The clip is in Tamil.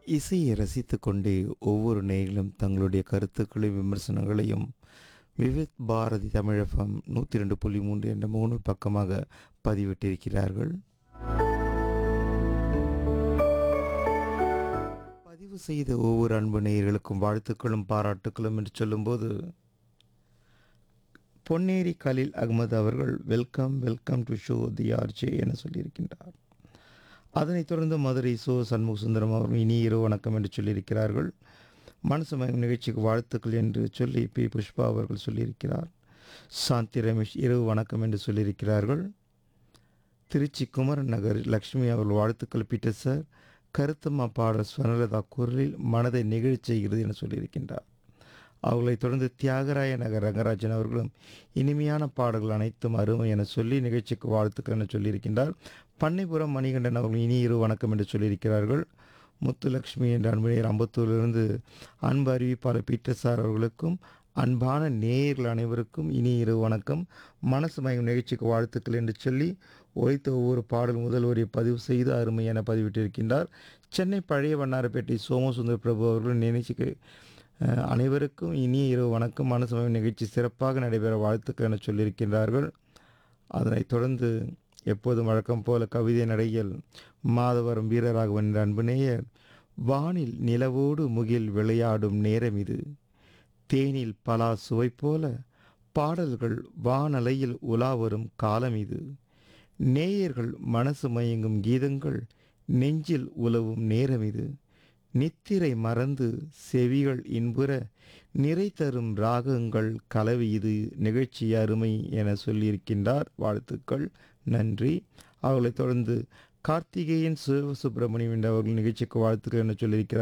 இசையை ரசித்துக் கொண்டே ஒவ்வொரு நேயர்களும் தங்களுடைய கருத்துக்களையும் விமர்சனங்களையும் விவித் பாரதி தமிழகம் நூற்றி ரெண்டு புள்ளி மூன்று என்ற மூணு பக்கமாக பதிவிட்டிருக்கிறார்கள் பதிவு செய்த ஒவ்வொரு அன்பு நேயர்களுக்கும் வாழ்த்துக்களும் பாராட்டுக்களும் என்று சொல்லும்போது பொன்னேரி கலீல் அகமது அவர்கள் welcome welcome to show the RJ என சொல்லியிருக்கின்றார் அதனைத் தொடர்ந்து மதுரை சோ சண்முக சுந்தரம் அவர்கள் இனி இரவு வணக்கம் என்று சொல்லியிருக்கிறார்கள் மனசு மயம் நிகழ்ச்சிக்கு வாழ்த்துக்கள் என்று சொல்லி பி புஷ்பா அவர்கள் சொல்லியிருக்கிறார் சாந்தி ரமேஷ் இரவு வணக்கம் என்று சொல்லியிருக்கிறார்கள் திருச்சி குமரன் நகர் லக்ஷ்மி அவர்கள் வாழ்த்துக்கள் பீட்டர் சார் கருத்தம்மா பாடல் ஸ்வனலதா குரலில் மனதை நிகழச் செய்கிறது என சொல்லியிருக்கின்றார் அவர்களைத் தொடர்ந்து தியாகராய நகர் ரங்கராஜன் அவர்களும் இனிமையான பாடல்கள் அனைத்தும் அருமை என சொல்லி நிகழ்ச்சிக்கு வாழ்த்துக்கள் என சொல்லியிருக்கின்றார் பண்ணைபுரம் மணிகண்டன் அவர்கள் இனி இரு வணக்கம் என்று சொல்லியிருக்கிறார்கள் முத்துலக்ஷ்மி என்ற அன்புநேயர் அம்பத்தூரிலிருந்து அன்பு அறிவிப்பாளர் பீட்டர் சார் அவர்களுக்கும் அன்பான நேயர்கள் அனைவருக்கும் இனி இரு வணக்கம் மனசு மயம் நிகழ்ச்சிக்கு வாழ்த்துக்கள் என்று சொல்லி ஒழித்த ஒவ்வொரு பாடல் முதல் வரியை பதிவு செய்து அருமை என பதிவிட்டிருக்கின்றார் சென்னை பழைய வண்ணாரப்பேட்டை சோமசுந்தர் பிரபு அவர்கள் நிகழ்ச்சிக்கு அஹ், அனைவருக்கும் இனிய இரவு வணக்கம் மனசு மயம் நிகழ்ச்சி சிறப்பாக நடைபெற வாழ்த்துக்கள் என சொல்லியிருக்கின்றார்கள் அதனைத் தொடர்ந்து எப்போதும் வழக்கம் போல கவிதை நடையில் மாதவரம் வீரராகவன் என்ற அன்பு நேயர் வானில் நிலவோடு முகில் விளையாடும் நேரம் இது தேனில் பலா சுவை போல பாடல்கள் வானலையில் உலா வரும் காலம் இது நேயர்கள் மனசு மயங்கும் கீதங்கள் நெஞ்சில் உலவும் நேரம் இது நித்திரை மறந்து செவிகள் இன்புற நிறை தரும் ராகங்கள் கலவி இது நிகழ்ச்சி அருமை என சொல்லியிருக்கின்றார் வாழ்த்துக்கள் நன்றி அவர்களைத் தொடர்ந்து கார்த்திகேயன் சிவசுப்பிரமணியம் என்ற அவர்கள் நிகழ்ச்சிக்கு வாழ்த்துக்கள் என சொல்லியிருக்கிறார்